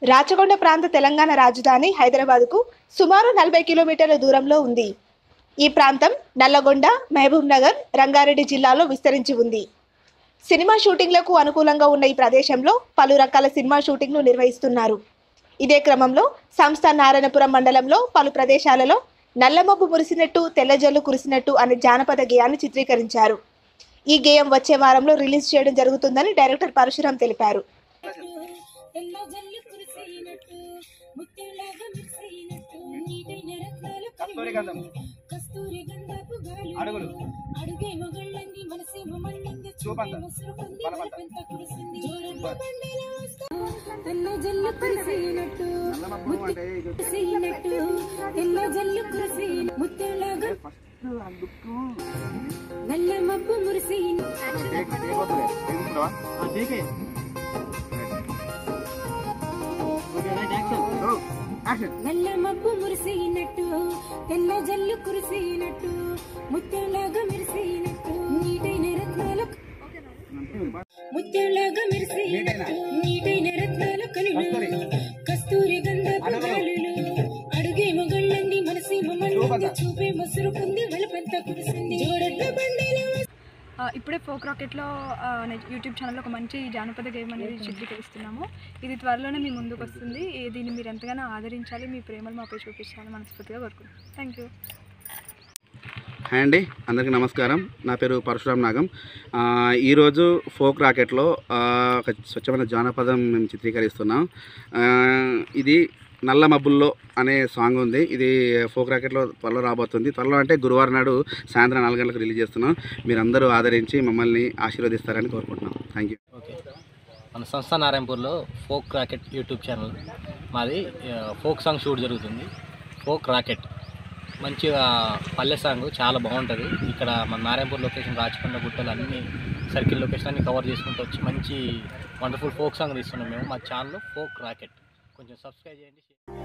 రాచకొండ ప్రాంత తెలంగాణ రాజధాని హైదరాబాద్కు సుమారు నలభై కిలోమీటర్ల దూరంలో ఉంది ఈ ప్రాంతం నల్లగొండ మహబూబ్ నగర్ రంగారెడ్డి జిల్లాలో విస్తరించి ఉంది సినిమా షూటింగ్లకు అనుకూలంగా ఉన్న ఈ ప్రదేశంలో పలు రకాల సినిమా షూటింగ్లు నిర్వహిస్తున్నారు ఇదే క్రమంలో సంస్థ నారాయణపురం మండలంలో పలు ప్రదేశాలలో నల్లమబ్బు మురిసినట్టు తెల్లజల్లు కురిసినట్టు అనే జానపద గేయాన్ని చిత్రీకరించారు ఈ గేయం వచ్చే వారంలో రిలీజ్ చేయడం జరుగుతుందని డైరెక్టర్ పరశురాం తెలిపారు తెల్ల జల్లు కురిసినట్టు ముత్యంలాగా మెరిసినట్టు నీటైన రత్నాలు కస్తూరి గంధం. కస్తూరి గంధపు గాలి అడుగులు. అడుగే మగళ్ళంది మనసేమో మళ్ళంది చూపంత. ముసురుకుంది బలపంత. బలపెంత కురిసింది జోరట్ల బండిలో వస్తా. తెల్ల జల్లు కురిసినట్టు కురిసినట్టు తెల్ల జల్లు కురిసి ముత్యంలాగా నల్ల మబ్బు మురిసినట్టు నల్ల మబ్బు మురిసినట్టు తెల్ల జల్లు కురిసినట్టు ముత్యంలాగా మెరిసినట్టు నీటైన రత్నాల ముత్యంలాగా మెరిసినట్టు నీటైన రత్నాల కనులు కస్తూరి గంధపు గాలులు అడుగే మొగళ్ళంది మనసేమో మళ్ళీ చూపే మసురుకుంది వలపంత కురిసింది జోడట్ల బండిలో ఆ, ఇప్పుడే ఫోక్ రాకెట్లో ఆ, నా యూట్యూబ్ ఛానల్లో ఒక మంచి జానపద గేమ్ అనేది చిత్రీకరిస్తున్నాము ఇది త్వరలోనే మీ ముందుకు వస్తుంది ఈ- దీన్ని మీరు ఎంతగానో ఆదరించాలి మీ ప్రేమలు మాపై చూపించాలి మనస్ఫూర్తిగా కోరుకుంటున్నాను థ్యాంక్ యూ హాయ్ అండి అందరికీ నమస్కారం నా పేరు పరశురామ్ నాగం ఆ, ఈరోజు ఫోక్ రాకెట్లో ఆ, ఒక స్వచ్ఛమైన జానపదం మేము చిత్రీకరిస్తున్నాం ఆ, ఇది నల్ల మబ్బుల్లో అనే సాంగ్ ఉంది ఇది ఫోక్ రాకెట్లో త్వరలో రాబోతుంది త్వరలో అంటే గురువారం నాడు సాయంత్రం నాలుగు గంటలకు రిలీజ్ చేస్తున్నాం మీరందరూ ఆదరించి మమ్మల్ని ఆశీర్వదిస్తారని కోరుకుంటున్నాం థ్యాంక్ యూ ఓకే మన సంస్థ నారాయణపూర్లో ఫోక్ రాకెట్ యూట్యూబ్ ఛానల్ మాది ఆ, ఫోక్ సాంగ్ షూట్ జరుగుతుంది ఫోక్ రాకెట్ మంచిగా పల్లె సాంగ్ చాలా బాగుంటుంది ఇక్కడ మన నారాయణపూర్ లొకేషన్ రాచకొండ గుట్టలు అన్ని సర్కిల్ లొకేషన్ అన్ని కవర్ చేసుకుంటూ వచ్చి మంచి వండర్ఫుల్ ఫోక్ సాంగ్ తీస్తున్నాం మేము మా ఛానల్ ఫోక్ రాకెట్ కొంచెం సబ్స్క్రైబ్ చేయండి